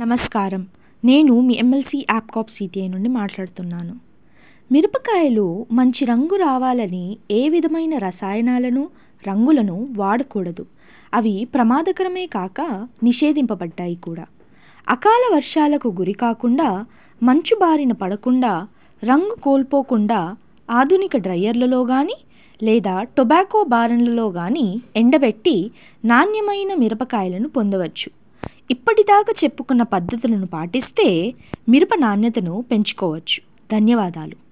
నమస్కారం నేను మీ MLC యాప్కాప్ CTI నుండి మాట్లాడుతున్నాను మిరపకాయలు మంచి రంగు రావాలని ఏ విధమైన రసాయనాలను రంగులను వాడకూడదు అవి ప్రమాదకరమే కాక నిషేధింపబడ్డాయి కూడా అకాల వర్షాలకు గురి కాకుండా మంచు బారిన పడకుండా రంగు కోల్పోకుండా ఆధునిక డ్రయర్లలో కానీ లేదా టొబాకో బారణలలో కానీ ఎండబెట్టి నాణ్యమైన మిరపకాయలను పొందవచ్చు ఇప్పటిదాకా చెప్పుకున్న పద్ధతులను పాటిస్తే మిరప నాణ్యతను పెంచుకోవచ్చు ధన్యవాదాలు